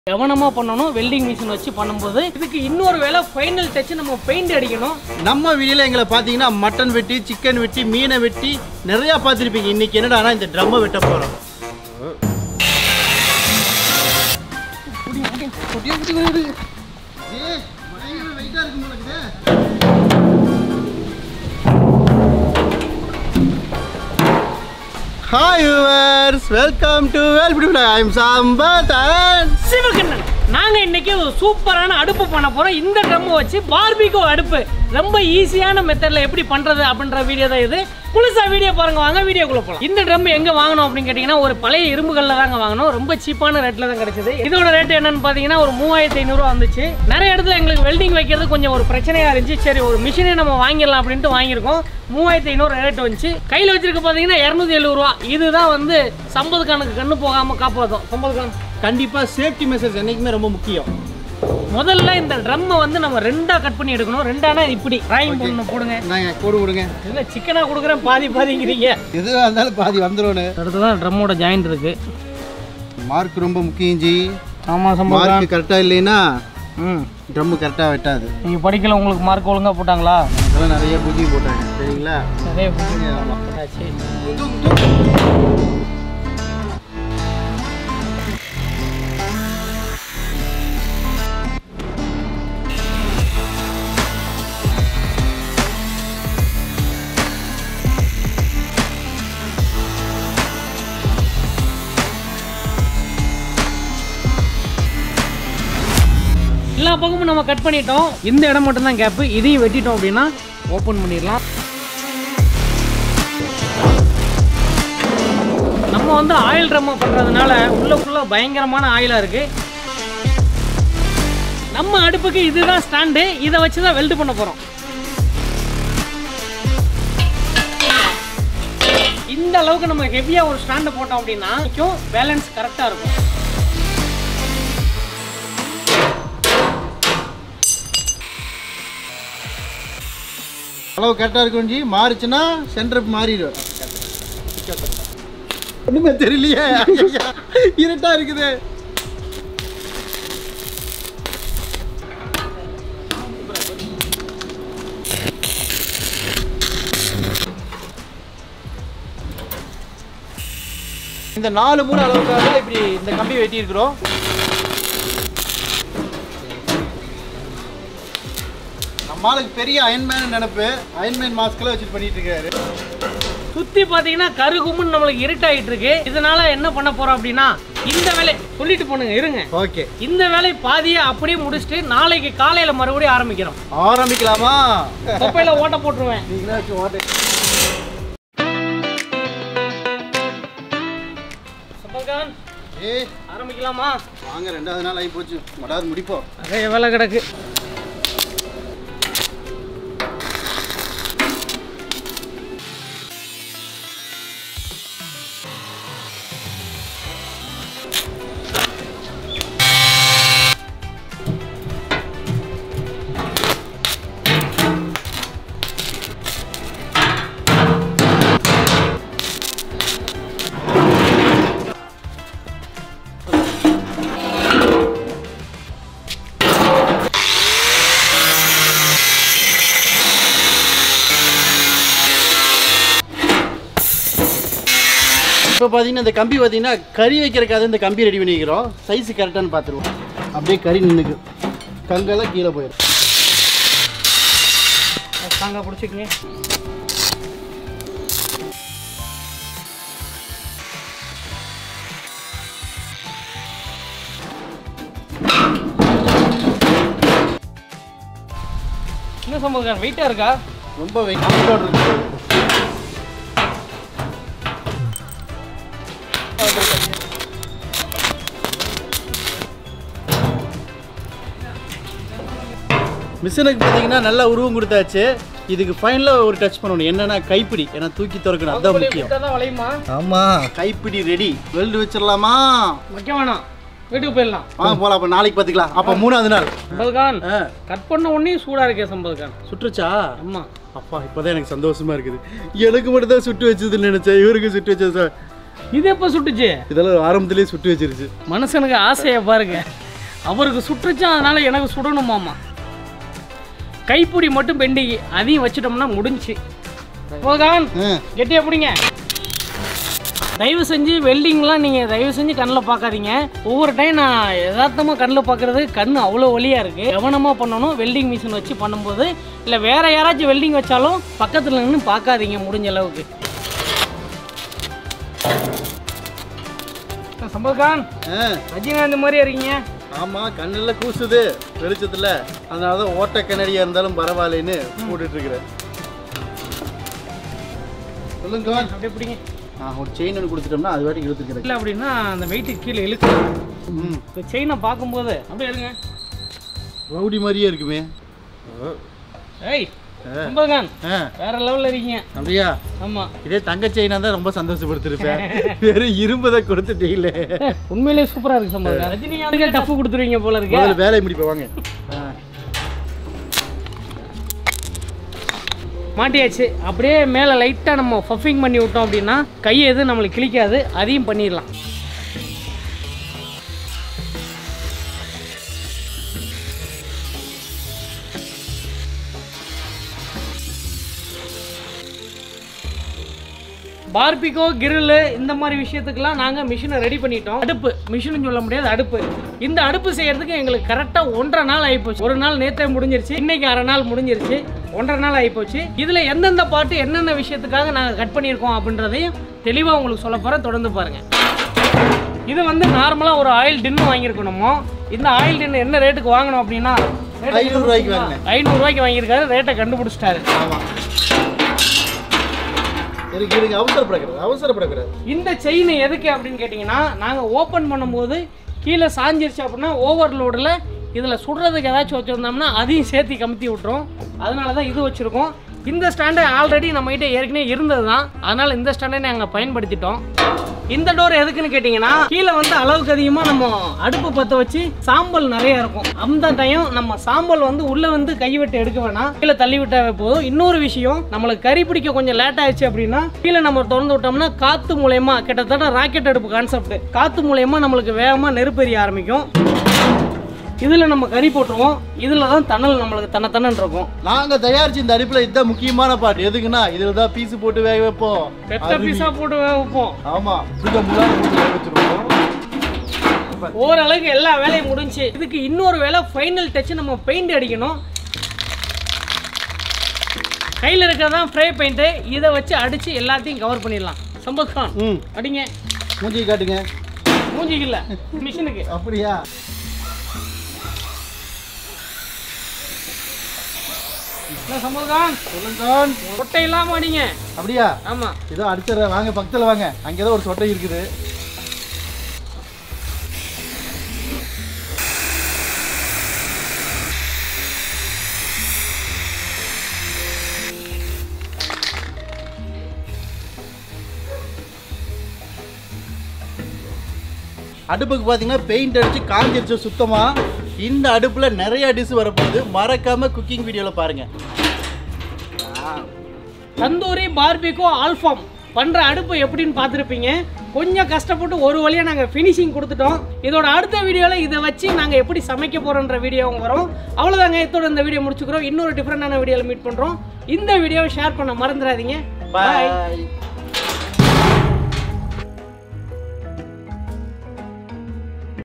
கவனமா பண்ணணும் welding machine வச்சு பண்ணும்போது இதுக்கு இன்னொரு வேலை ஃபைனல் டச் நம்ம பெயிண்ட் அடிக்கணும் நம்ம வீடியோல எங்களை பார்த்தீங்கன்னா மட்டன் வெட்டி சிக்கன் வெட்டி மீனை வெட்டி நிறையா பார்த்துருப்பீங்க இன்னைக்கு என்னடானா இந்த ட்ரம்மை வெட்ட போகிறோம் ஹாய் யூவர்ஸ் வெல்கம் டு வெல் பிடிப்பா I am Sampath and Sivakannan நாங்க இன்னைக்கு ஒரு சூப்பரான அடுப்பு பண்ண போறோம் இந்த ட்ரம் வச்சு பார்பிகோ அடுப்பு ரொம்ப ஈஸியான மெத்தட்ல எப்படி பண்றது அப்படின்ற வீடியோ தான் இது முழுசா வீடியோ பாருங்க வாங்க வீடியோக்குள்ள போலாம் இந்த ட்ரம் எங்க வாங்கணும் அப்படின்னு கேட்டீங்கன்னா ஒரு பழைய இரும்புகள்ல தாங்க வாங்கணும் ரொம்ப சீப்பான ரேட்ல தான் கிடைச்சது இதோட ரேட் என்னன்னு பாத்தீங்கன்னா ஒரு மூவாயிரத்தி ஐநூறுவா வந்துச்சு நிறைய இடத்துல எங்களுக்கு வெல்டிங் வைக்கிறது கொஞ்சம் ஒரு பிரச்சனையா இருந்துச்சு சரி ஒரு மிஷினே நம்ம வாங்கிடலாம் அப்படின்ட்டு வாங்கியிருக்கோம் மூவாயிரத்தி ஐநூறு ரேட் வந்துச்சு கையில் வச்சிருக்க பார்த்தீங்கன்னா இரநூத்தி எழுபது ரூபா இதுதான் வந்து சம்பது கணக்கு கண்ணு போகாம காப்பாற்றும் சம்பது கணக்கு கண்டிப்பாக சேஃப்டி மெசேஜ் என்னைக்குமே ரொம்ப முக்கியம் முதல்ல இந்த ட்ரம்மை வந்து நம்ம ரெண்டா கட் பண்ணி எடுக்கணும் ரெண்டானா இப்படி ராயிங் பண்ணணும் போடுங்க நாங்கள் கோடு கொடுங்க இல்லை சிக்கனா கொடுக்குறேன் பாதி பாதிங்கிறீங்க எதுவாக இருந்தாலும் பாதி வந்துடும் அடுத்ததான் ட்ரம்மோட ஜாயிண்ட் இருக்கு மார்க் ரொம்ப முக்கியம் ஜி ஆமாம் சம்பவம் மார்க் கரெக்டாக இல்லைன்னா ம் ட்ரம்மு கரெக்டாக வெட்டாது நீங்கள் படிக்கல உங்களுக்கு மார்க் ஒழுங்கா போட்டாங்களா அதெல்லாம் நிறைய புத்தி போட்டாங்க சரிங்களா நிறைய போட்டாச்சு எல்லா பக்கமும் நம்ம கட் பண்ணிட்டோம் இந்த இடம் மட்டும் தான் கேப்பு இதையும் வெட்டிட்டோம் அப்படின்னா ஓப்பன் பண்ணிடலாம் நம்ம வந்து ஆயில் ட்ரம்மை பண்ணுறதுனால உள்ள ஃபுல்லாக பயங்கரமான ஆயிலாக இருக்கு நம்ம அடுப்புக்கு இதுதான் ஸ்டாண்டு இதை வச்சு தான் வெல்டு பண்ண போகிறோம் இந்த அளவுக்கு நம்ம ஹெவியாக ஒரு ஸ்டாண்டு போட்டோம் அப்படின்னா பேலன்ஸ் கரெக்டாக இருக்கும் அளவு கரெக்டாக இருக்கும் ஜி மாறுச்சுன்னா சென்டர் மாறிடும் ஒன்றுமே தெரியலையே ஐயா, இருட்டா இருக்குது இந்த நாலு மூணு அளவுக்காக இப்படி இந்த கம்பி வெட்டி இருக்கிறோம் நம்மளுக்கு பெரிய அயன்மேன் நினப்பு அயன்மேன் மாஸ்கில் வச்சுட்டு பண்ணிட்டு இருக்காரு சுத்தி பாத்தீங்கன்னா கருகுமுன்னு நம்மளுக்கு இருட்டாயிட்டு இருக்கு இதனால என்ன பண்ண போறோம் அப்படின்னா இந்த வேலை சொல்லிட்டு போனுங்க இருங்க ஓகே இந்த வேலை பாதியை அப்படியே முடிச்சுட்டு நாளைக்கு காலையில மறுபடியும் ஆரம்பிக்கிறோம் ஆரம்பிக்கலாமா தொப்பையில ஓட்ட போட்டுருவேன் நீங்களே வச்சு ஓட்டு சம்பல்கான் ஏய் ஆரம்பிக்கலாமா வாங்க ரெண்டாவது நாள் ஆகி போச்சு மடாது முடிப்போம் நிறைய வேலை கிடக்கு இப்போ பார்த்தீங்கன்னா இந்த கம்பி பார்த்தீங்கன்னா கறி வைக்கிறக்காக இந்த கம்பி ரெடி பண்ணிக்கிறோம் சைஸ் கரெக்டானு பார்த்துருவோம் அப்படியே கறி நின்றுக்கு கங்கெல்லாம் கீழே போயிடும் தாங்க பிடிச்சிக்கங்க என்ன சம்பல்கான் வெயிட்டா இருக்கா ரொம்ப வெயிட் இருக்கு மிஷினுக்கு பார்த்தீங்கன்னா நல்லா உருவம் கொடுத்தாச்சு இதுக்கு ஃபைனலாக ஒரு டச் பண்ணணும் என்னன்னா கைப்பிடி ஏன்னா தூக்கி திறக்கணும் அதுதான் முக்கியம் தான் வளையுமா ஆமாம் கைப்பிடி ரெடி வெல்டு வச்சிடலாமா வைக்க வேணாம் வீட்டுக்கு போயிடலாம் வாங்க போகலாம் அப்போ நாளைக்கு பார்த்துக்கலாம் அப்போ மூணாவது நாள் சம்பல்கான் ஆ கட் பண்ண உடனே சூடா இருக்கே சம்பல்கான் சுற்றுச்சா ஆமா அப்பா இப்போதான் எனக்கு சந்தோஷமா இருக்குது எனக்கு மட்டும் தான் சுட்டு வச்சதுன்னு நினைச்சேன் இவருக்கு சுட்டு வச்சது சார் இது எப்போ சுட்டுச்சு இதெல்லாம் ஆரம்பத்திலேயே சுட்டு வச்சிருச்சு மனுஷனுக்கு ஆசையை பாருங்க அவருக்கு சுற்றுச்சா அதனால எனக்கு சுடணுமாமா கைப்பிடி மட்டும் பெண்டிங் அதையும் வச்சிட்டோம்னா முடிஞ்சுச்சு போகான் ஆ கெட்டியா பிடிங்க தயவு செஞ்சு வெல்டிங்லாம் நீங்கள் தயவு செஞ்சு கண்ணில் பார்க்காதீங்க ஒவ்வொரு டைம் நான் யதார்த்தமாக கண்ணில் பார்க்குறது கண் அவ்வளோ வலியாக இருக்குது கவனமாக பண்ணணும் வெல்டிங் மிஷின் வச்சு பண்ணும்போது இல்லை வேற யாராச்சும் வெல்டிங் வச்சாலும் பக்கத்தில் நின்று பார்க்காதீங்க முடிஞ்ச அளவுக்கு சம்பத்கான் ஆ ரஜினிகாந்த் மாதிரி இருக்கீங்க ஆமாம் கண்ணில் கூசுது வெளிச்சத்தில் அதனால தான் ஓட்ட கண்ணடியாக இருந்தாலும் பரவாயில்லைன்னு போட்டுட்டு இருக்கிறேன் சொல்லுங்க கவான். அப்படியே பிடிங்க ஆ ஒரு செயின் ஒன்று கொடுத்துட்டோம்னா அது வாட்டி இழுத்துக்கிறேன் இல்லை அப்படின்னா அந்த வெயிட்டு கீழே இழுக்கு ம் இந்த செயினை பார்க்கும்போது அப்படியே இருங்க ரவுடி மாதிரியே இருக்குமே ஏய் சம்பத்கான் ஆ வேற லெவலில் இருக்கீங்க அப்படியா ஆமாம் இதே தங்க செயினா தான் ரொம்ப சந்தோஷப்படுத்திருப்பேன் வெறும் இரும்பதை கொடுத்துட்டீங்களே உண்மையிலேயே சூப்பரா இருக்கு சம்பவம் ரஜினிகாந்துக்கே டஃப் கொடுத்துருவீங்க போல இருக்கு முதல்ல வேலையை முடிப்போம் வாங்க ஆ. மாட்டியாச்சு அப்படியே மேலே லைட்டாக நம்ம ஃபஃபிங் பண்ணி விட்டோம் அப்படின்னா கை எதுவும் நம்மளுக்கு கிளிக்காது அதையும் பண்ணிடலாம் பார்பிகோ கிரில்லு இந்த மாதிரி விஷயத்துக்கெல்லாம் நாங்கள் மிஷினை ரெடி பண்ணிட்டோம் அடுப்பு மிஷின் சொல்ல முடியாது அடுப்பு இந்த அடுப்பு செய்யறதுக்கு எங்களுக்கு கரெக்டாக ஒன்றரை நாள் ஆகிப்போச்சு ஒரு நாள் நேற்றே முடிஞ்சிருச்சு இன்னைக்கு அரை நாள் முடிஞ்சிருச்சு ஒன்றரை நாள் ஆகிப்போச்சு இதில் எந்தெந்த பாட்டு என்னென்ன விஷயத்துக்காக நாங்கள் கட் பண்ணியிருக்கோம் அப்படின்றதையும் தெளிவாக உங்களுக்கு சொல்ல போகிறேன் தொடர்ந்து பாருங்கள் இது வந்து நார்மலாக ஒரு ஆயில் டின்னு வாங்கியிருக்கணுமோ இந்த ஆயில் டின்னு என்ன ரேட்டுக்கு வாங்கணும் அப்படின்னா ஐநூறு ரூபாய்க்கு வாங்கினேன் ஐநூறுரூவாய்க்கு வாங்கியிருக்காரு ரேட்டை கண்டுபிடிச்சிட்டாரு ஆமாம் இருக்கு இருங்க அவசரப்படக்கூடாது அவசரப்படக்கூடாது இந்த செயின் எதுக்கு அப்படின்னு கேட்டிங்கன்னா நாங்கள் ஓப்பன் பண்ணும்போது கீழே சாஞ்சிருச்சு அப்படின்னா ஓவர்லோடில் இதில் சுடுறதுக்கு ஏதாச்சும் வச்சுருந்தோம்னா அதையும் சேர்த்து கமுத்தி விட்ரும் அதனால தான் இது வச்சுருக்கோம் இந்த ஸ்டாண்டு ஆல்ரெடி நம்மகிட்ட ஏற்கனவே இருந்தது தான் அதனால் இந்த ஸ்டாண்டை நாங்கள் பயன்படுத்திட்டோம் இந்த டோர் எதுக்குன்னு கேட்டிங்கன்னா கீழே வந்து அளவுக்கு அதிகமாக நம்ம அடுப்பு பற்ற வச்சு சாம்பல் நிறைய இருக்கும் அந்த டைம் நம்ம சாம்பல் வந்து உள்ளே வந்து கைவிட்டு எடுக்க வேணாம் கீழே தள்ளி விட்டாவே போதும் இன்னொரு விஷயம் நம்மளுக்கு கறி பிடிக்க கொஞ்சம் லேட் ஆயிடுச்சு அப்படின்னா கீழே நம்ம திறந்து விட்டோம்னா காற்று மூலயமா கிட்டத்தட்ட ராக்கெட் அடுப்பு கான்செப்ட் காற்று மூலயமா நம்மளுக்கு வேகமாக நெருப்பெரிய ஆரம்பிக்கும் இதில் நம்ம கறி போட்டுருவோம் இதில் தான் தணல் நம்மளுக்கு தன்ன தன்னன் இருக்கும் நாங்க தயாரிச்ச இந்த அடுப்புல இதுதான் முக்கியமான பாட்டு எதுக்குன்னா இதுல தான் பீஸ் போட்டு வேக வைப்போம் பெத்த பீஸாக போட்டு வேக வைப்போம் ஆமா சுட முள்ளார போட்டு வேக வச்சிருப்போம் ஓரளவுக்கு எல்லா வேலையும் முடிஞ்சு இதுக்கு இன்னொரு வேலை ஃபைனல் டச் நம்ம பெயிண்ட் அடிக்கணும் கையில் இருக்கிறதான் ஃப்ரே பெயிண்ட்டு இதை வச்சு அடித்து எல்லாத்தையும் கவர் பண்ணிடலாம் சம்பத் கான் ம் அடிங்க மூஞ்சி காட்டுங்க மூஞ்சிக்கு இல்லை மிஷினுக்கு அப்படியா என்ன சம்பத் கான் சொல்லுங்க கொட்டை இல்லாமல் அடிங்க அப்படியா ஆமாம் இதோ அடிச்சிடறேன் வாங்க பக்கத்துல வாங்க அங்கே ஏதோ ஒரு சொட்டை இருக்குது அடுப்புக்கு பார்த்தீங்கன்னா பெயிண்ட் அடிச்சு காஞ்சிருச்சு சுத்தமாக இந்த அடுப்பில் நிறைய டிஷ் வரப்போகுது மறக்காம குக்கிங் வீடியோவில் பாருங்க தந்தூரி பார்பிகோ ஆல்ஃபாம் பண்ணுற அடுப்பு எப்படின்னு பார்த்துருப்பீங்க கொஞ்சம் கஷ்டப்பட்டு ஒரு வழியாக நாங்கள் ஃபினிஷிங் கொடுத்துட்டோம் இதோட அடுத்த வீடியோவில் இதை வச்சு நாங்கள் எப்படி சமைக்க போகிறோன்ற வீடியோவும் வரும் அவ்வளோதாங்க இதோட இந்த வீடியோ முடிச்சுக்கிறோம் இன்னொரு டிஃப்ரெண்டான வீடியோவில் மீட் பண்ணுறோம் இந்த வீடியோவை ஷேர் பண்ண மறந்துடாதீங்க பாய் பாய்